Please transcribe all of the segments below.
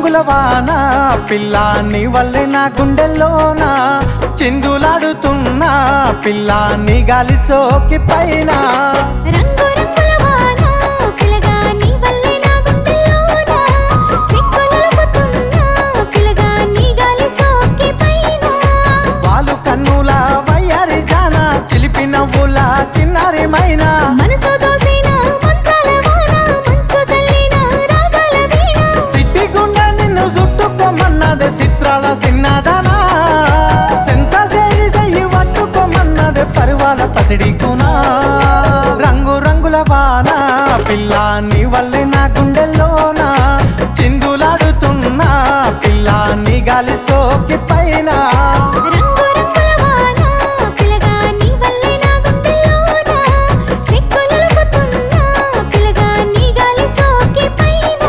రంగుల వాన పిల్ల నీ వల్లే నా గుండెల్లోన చిందులాడుతున్నా పిల్ల నీ గాలి సోకి పైన రంగు రంగుల వాన పిలగా నీ వల్లే నా గుండెల్లోన సిక్కులొలుకుతున్నా పిలగా నీ గాలి సోకి పైన వాళ్ళు కన్నుల వయ్యారి జాన చిలిపి నవ్వుల చిన్నారి మైనా మనసు దోసిన మంత్రాల వాన మంచు చల్లిన రాగాల వీణ సిట్టి గుండె నిన్ను చుట్టుకోమన్నదే చిత్రాల సిన్నదనా సెంత చేరి సయ్యి పట్టుకోమన్నదే పరువాల పసిడి కునా రంగు రంగుల వాన పిల్ల నీ వల్లే నా గుండెల్లోన చిందులాడుతున్నా పిల్ల నీ గాలి సోకి పైన రంగు రంగుల వాన పిలగా నీ వల్లే నా గుండెల్లోన సిక్కులొలుకుతున్నా పిలగా నీ గాలి సోకి పైన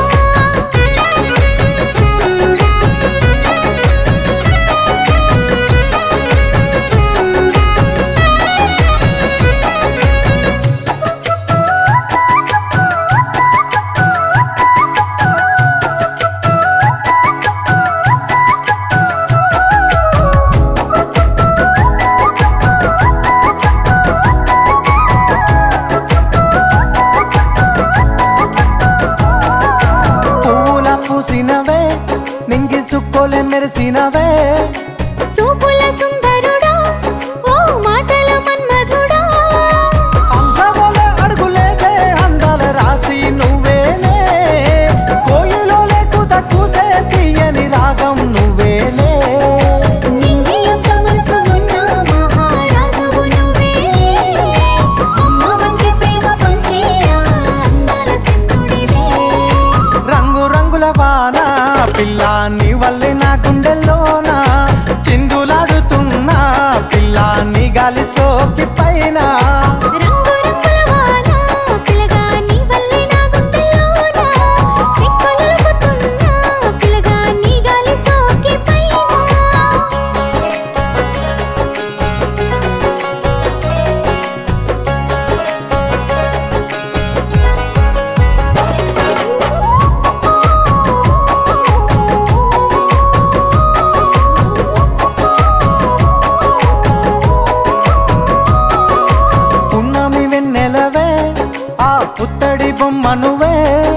పువ్వుల పూసినవే నింగి సుక్కోలే మెరిసినవే సూపుల సుందరుడా ఓ మాటల మన్మధుడా హంసవోలే అడుగులేసే అందాల రాసి నువ్వేనే కోయిలో లేకుత కూసే తీయని రాగం నువ్వేలే నింగి యొక్క మనసు ఉన్న మహారాజువు నువ్వే అమ్మ వంటి ప్రేమ పంచే ఆ అందాల సింధుడివే రంగు రంగుల వాన పిల్ల నీ వల్లే నా గుండెల్లోన చిందులాడుతున్నా పిల్ల నీ గాలి సోకి పైన రంగు రంగుల వాన పిలగా నీ వల్లే నా గుండెల్లోన సిక్కులొలుకుతున్నా పిలగా నీ గాలి సోకి పైన పున్నమి వెన్నెలవే ఆ పుత్తడి బొమ్మ నువ్వే